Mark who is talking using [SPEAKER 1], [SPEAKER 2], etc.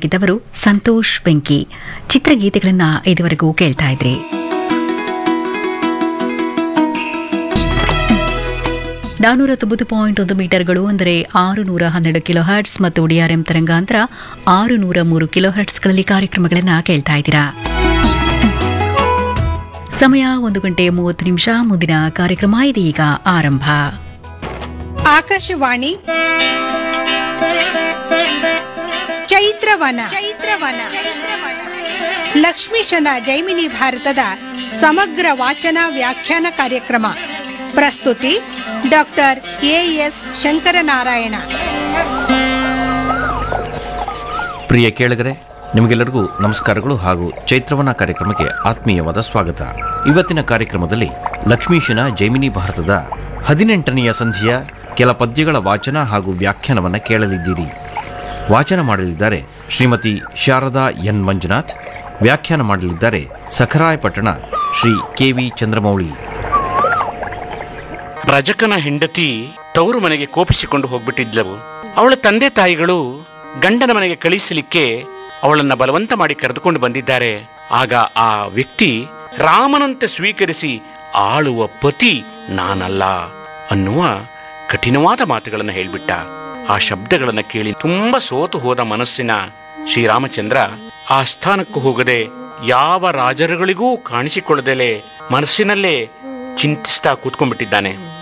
[SPEAKER 1] ಹಾಡಿದ್ದವರು ಸಂತೋಷ್ ಬೆಂಕಿ ಚಿತ್ರಗೀತೆಗಳನ್ನ ಇದುವರೆಗೂ ಕೇಳ್ತಾ ಇದ್ರಿ ನಾನೂರ ತೊಂಬತ್ತು ಪಾಯಿಂಟ್ ಒಂದು ಮೀಟರ್ಗಳು ಅಂದರೆ ಆರು ನೂರ ಹನ್ನೆರಡು ಕಿಲೋ ಹರ್ಟ್ಸ್ ಮತ್ತು ಡಿಆರ್ಎಂ ತರಂಗಾಂತರ ಆರು ನೂರ ಮೂರು ಕಿಲೋ ಹರ್ಟ್ಸ್ಗಳಲ್ಲಿ ಕಾರ್ಯಕ್ರಮಗಳನ್ನು ಕೇಳ್ತಾ ಇದ್ದೀರಾ ಸಮಯ ಒಂದು ಗಂಟೆ ಮೂವತ್ತು ನಿಮಿಷ ಮುಂದಿನ ಕಾರ್ಯಕ್ರಮ ಇದೀಗ ಆರಂಭ
[SPEAKER 2] ಆಕಾಶವಾಣಿ ಚೈತ್ರವನ ಚೈತ್ರವನ ಲಕ್ಷ್ಮೀಶನ ಜೈಮಿನಿ ಭಾರತದ ಸಮಗ್ರ ವಾಚನ ವ್ಯಾಖ್ಯಾನ ಕಾರ್ಯಕ್ರಮ ಪ್ರಸ್ತುತಿ ಡಾಕ್ಟರ್ ಎ ಎಸ್ ಶಂಕರನಾರಾಯಣ
[SPEAKER 3] ಪ್ರಿಯ ಕೇಳಿಗರೆ ನಿಮಗೆಲ್ಲರಿಗೂ ನಮಸ್ಕಾರಗಳು ಹಾಗೂ ಚೈತ್ರವನ ಕಾರ್ಯಕ್ರಮಕ್ಕೆ ಆತ್ಮೀಯವಾದ ಸ್ವಾಗತ ಇವತ್ತಿನ ಕಾರ್ಯಕ್ರಮದಲ್ಲಿ ಲಕ್ಷ್ಮೀಶನ ಜೈಮಿನಿ ಭಾರತದ ಹದಿನೆಂಟನೆಯ ಸಂಧಿಯ ಕೆಲ ಪದ್ಯಗಳ ವಾಚನ ಹಾಗೂ ವ್ಯಾಖ್ಯಾನವನ್ನು ಕೇಳಲಿದ್ದೀರಿ ವಾಚನ ಮಾಡಲಿದ್ದಾರೆ ಶ್ರೀಮತಿ ಶಾರದಾ ಎನ್ ಮಂಜುನಾಥ್ ವ್ಯಾಖ್ಯಾನ ಮಾಡಲಿದ್ದಾರೆ ಸಖರಾಯಪಟ್ಟಣ ಶ್ರೀ ಕೆ ವಿ ಚಂದ್ರಮೌಳಿ
[SPEAKER 4] ರಜಕನ ಹೆಂಡತಿ ತವರು ಮನೆಗೆ ಕೋಪಿಸಿಕೊಂಡು ಹೋಗ್ಬಿಟ್ಟಿದ್ಲವು ಅವಳ ತಂದೆ ತಾಯಿಗಳು ಗಂಡನ ಮನೆಗೆ ಕಳಿಸಲಿಕ್ಕೆ ಅವಳನ್ನ ಬಲವಂತ ಮಾಡಿ ಕರೆದುಕೊಂಡು ಬಂದಿದ್ದಾರೆ ಆಗ ಆ ವ್ಯಕ್ತಿ ರಾಮನಂತೆ ಸ್ವೀಕರಿಸಿ ಆಳುವ ಪತಿ ನಾನಲ್ಲ ಅನ್ನುವ ಕಠಿಣವಾದ ಮಾತುಗಳನ್ನು ಹೇಳ್ಬಿಟ್ಟ ಆ ಶಬ್ದಗಳನ್ನ ಕೇಳಿ ತುಂಬಾ ಸೋತು ಹೋದ ಮನಸ್ಸಿನ ಶ್ರೀರಾಮಚಂದ್ರ ಆ ಸ್ಥಾನಕ್ಕೂ ಹೋಗದೆ ಯಾವ ರಾಜರುಗಳಿಗೂ ಕಾಣಿಸಿಕೊಳ್ಳದಲೆ ಮನಸ್ಸಿನಲ್ಲೇ ಚಿಂತಿಸ್ತಾ ಕೂತ್ಕೊಂಡ್ಬಿಟ್ಟಿದ್ದಾನೆ